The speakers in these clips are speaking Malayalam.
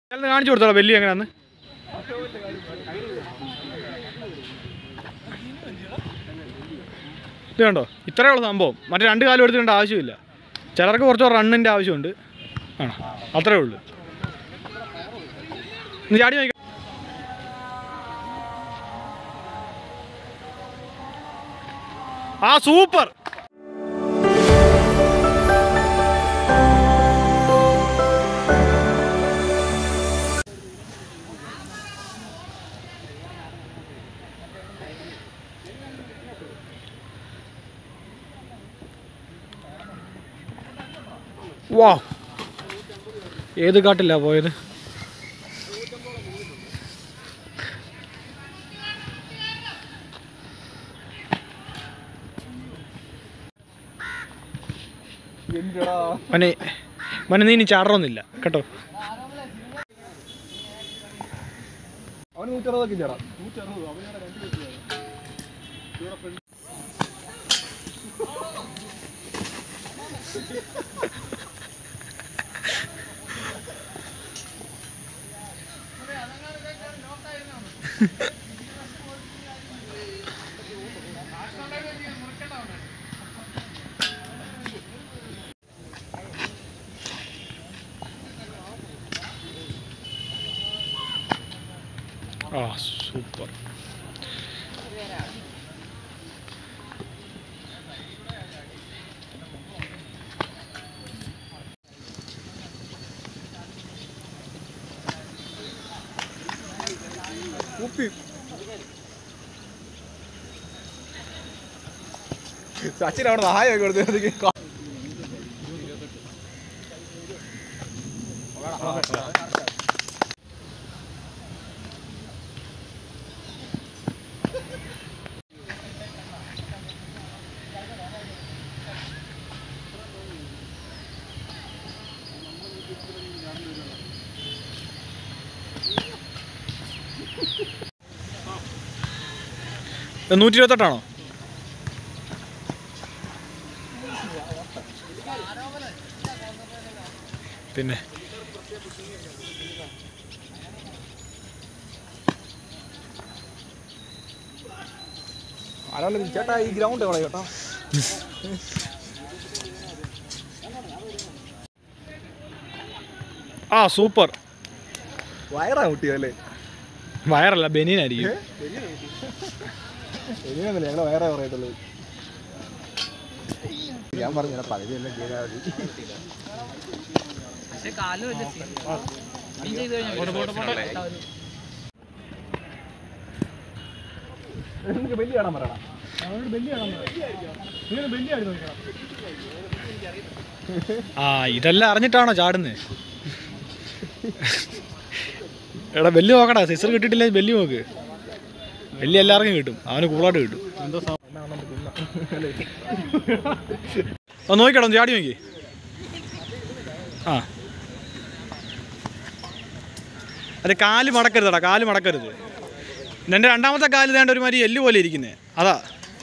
ഞാനൊന്ന് കാണിച്ചു കൊടുത്തോളാം വലിയ എങ്ങനെയാന്ന് ഇത് കണ്ടോ ഇത്രയേ ഉള്ള സംഭവം മറ്റേ രണ്ട് കാലം എടുത്തിട്ടുണ്ട് ആവശ്യമില്ല ചിലർക്ക് കുറച്ച് റണ്ണിൻ്റെ ആവശ്യമുണ്ട് ആണോ അത്രേ ഉള്ളൂ ഇന്ന് ചാടി നോക്കാം ആ സൂപ്പർ വാ ഏത് കാട്ടില്ല പോയത് മനെ മനെ നീ ഇനി ചാടറൊന്നുമില്ല കേട്ടോ അവന് നൂറ്ററുപതൊക്കെ ചേടാ ആ സൂപ്പർ കുപ്പി സച്ചിൻ അവിടെ സഹായം കൊടുത്തു നൂറ്റി ഇരുപത്തെട്ടാണോ പിന്നെ ആരാണ് ചേട്ടാ ഈ ഗ്രൗണ്ട് എവിടെ ചേട്ടാ ആ സൂപ്പർ വയറാ കുട്ടിയല്ലേ വയറല്ല ബനീനായിരിക്കും ശരിയാണല്ലേ ഞങ്ങളെ വയറാ പറയത്തുള്ളൂ ഞാൻ പറഞ്ഞു ചേട്ടാ പകുതി എല്ലാം ചെയ്താൽ മതി പക്ഷെ കാല് വലിയ സീൻ നീ ചെയ്ത് കഴിഞ്ഞാൽ നിങ്ങൾക്ക് ബെല്ലി കാണാൻ പറയണം ആ ഇതെല്ലാം അറിഞ്ഞിട്ടാണോ ചാടുന്നത് എടാ ബെല്ല് നോക്കടാ സിസർ കിട്ടിയിട്ടില്ല ബെല്ല് നോക്ക് ബെല്ല് എല്ലാവർക്കും കിട്ടും അവന് കൂളായിട്ട് കിട്ടും ആ നോക്കിക്കടോ ഒന്ന് ചാടി നോക്കി ആ അതെ കാല് മടക്കരുതടാ കാല് മടക്കരുത് എൻ്റെ രണ്ടാമത്തെ കാല് വേണ്ട ഒരു മാതിരി എല്ല് പോലെ ഇരിക്കുന്നേ അതാ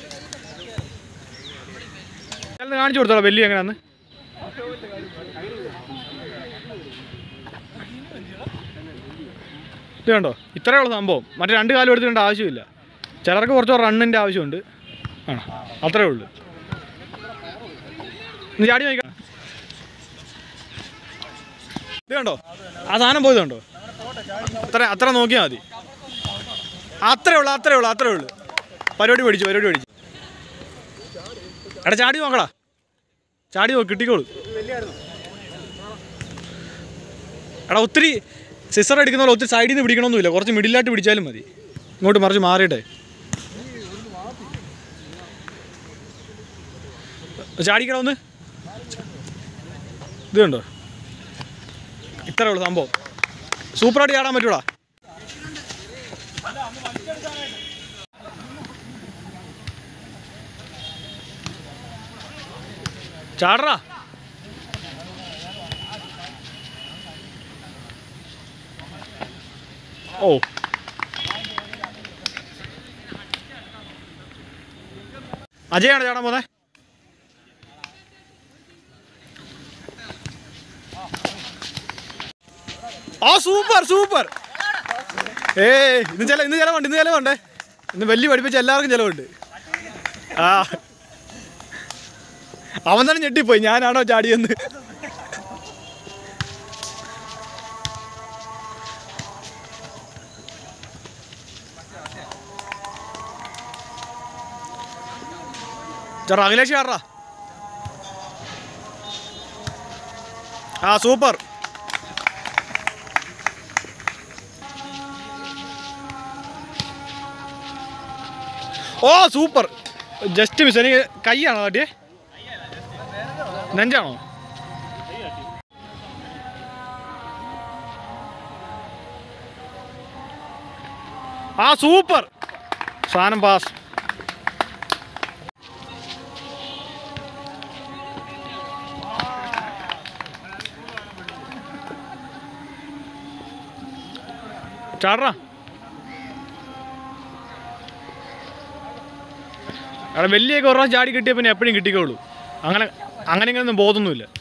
ഞാനൊന്ന് കാണിച്ചു കൊടുത്തോളാം ബെല്ലി എങ്ങനെയാന്ന് ഇത് കണ്ടോ ഇത്രയേ ഉള്ള സംഭവം മറ്റേ രണ്ട് കാലം എടുത്തിട്ടുണ്ട് ആവശ്യമില്ല ചിലർക്ക് കുറച്ച് റണ്ണിൻ്റെ ആവശ്യമുണ്ട് ആണോ അത്രേ ഉള്ളൂ ഇന്ന് ചാടി നോക്കാം ഇത് കണ്ടോ ആ സാധനം പോയത് കണ്ടോ അത്ര അത്ര നോക്കിയാൽ മതി അത്രേ ഉള്ളൂ അത്രേ ഉള്ളൂ അത്രേ ഉള്ളൂ പരിപാടി പഠിച്ചു പരിപാടി പഠിച്ചു എടാ ചാടി നോക്കടാ ചാടി നോക്ക് കിട്ടിക്കോളൂ എടാ ഒത്തിരി സിസർ അടിക്കുന്ന പോലെ ഒത്തിരി സൈഡിൽ നിന്ന് പിടിക്കണമെന്നില്ല കുറച്ച് മിഡിലായിട്ട് പിടിച്ചാലും മതി ഇങ്ങോട്ട് മറിച്ച് മാറിയിട്ടെ ചാടിക്കട ഒന്ന് ഇത് കണ്ടോ ഇത്രേ ഉള്ളൂ സംഭവം സൂപ്പറായിട്ട് ചാടാൻ പറ്റൂടാ ചാടറാ ഓ അജയാണ് ചാടാൻ പോന്നെ ആ സൂപ്പർ സൂപ്പർ ഏ ഇന്ന് ചില ഇന്ന് ചിലവുണ്ട് ഇന്ന് ചിലവുണ്ട് ഇന്ന് വലിയ പഠിപ്പിച്ച എല്ലാവർക്കും ചിലവുണ്ട് ആ അവൻ തന്നെ ഞെട്ടിപ്പോയി ഞാനാണോ ചാടിയെന്ന് ചേട്ടാ അഖിലേഷ് ചേട്ടാ ആ സൂപ്പർ ഓ സൂപ്പർ ജസ്റ്റ് മിസ് എനിക്ക് കൈയാണോ കാട്ടിയേ നെഞ്ചാണോ ആ സൂപ്പർ സാധനം പാസ് ചാടറാ അവിടെ വലിയൊക്കെ ഒരു പ്രാവശ്യം ചാടി കിട്ടിയ പിന്നെ എപ്പോഴും കിട്ടിക്കോളൂ അങ്ങനെ അങ്ങനെ ഇങ്ങനെയൊന്നും ബോധമൊന്നുമില്ല